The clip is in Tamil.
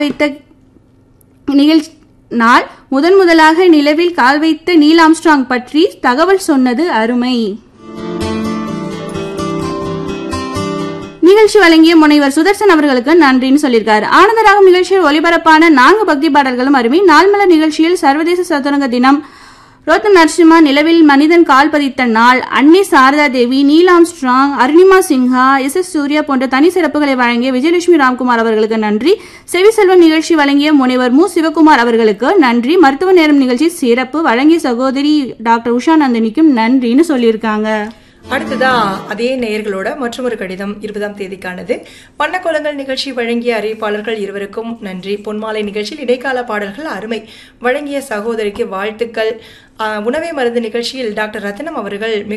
வைத்த நிகழ் நாள் முதன் முதலாக நிலவில் கால் வைத்த நீல் ஆம்ஸ்ட்ராங் பற்றி தகவல் சொன்னது அருமை நிகழ்ச்சி வழங்கிய முனைவர் சுதர்சன் அவர்களுக்கு நன்றின்னு சொல்லியிருக்காரு ஆனந்தராகம் நிகழ்ச்சியில் ஒலிபரப்பான நான்கு பக்தி பாடல்களும் அருமை நாள்மலர் நிகழ்ச்சியில் சர்வதேச சதுரங்க தினம் ரோத்தன் நரசிம்மா நிலவில் மனிதன் கால் பதித்த நாள் அன்னை Sarada Devi Neelam strong Arunima Sinha S S Surya போன்ற தனி சிறப்புகளை வழங்கிய விஜயலட்சுமி ராம்குமார் அவர்களுக்கு நன்றி செவிசெல்வன் நிகழ்ச்சி வழங்கிய முனைவர் மு சிவகுமார் அவர்களுக்கு நன்றி மருத்துவ நேரம் நிகழ்ச்சி சிறப்பு வழங்கிய சகோதரி டாக்டர் உஷா நந்தினிக்கும் நன்றின்னு சொல்லியிருக்காங்க அடுத்ததா அதே நேயர்களோட மற்றொரு கடிதம் இருபதாம் தேதிக்கானது வண்ணக்கோலங்கள் நிகழ்ச்சி வழங்கிய அறிவிப்பாளர்கள் இருவருக்கும் நன்றி பொன்மாலை நிகழ்ச்சியில் இடைக்கால பாடல்கள் அருமை வழங்கிய சகோதரிக்கு வாழ்த்துக்கள் ஆஹ், உணவே மருந்து நிகழ்ச்சியில் டாக்டர் ரத்னம் அவர்கள் மிக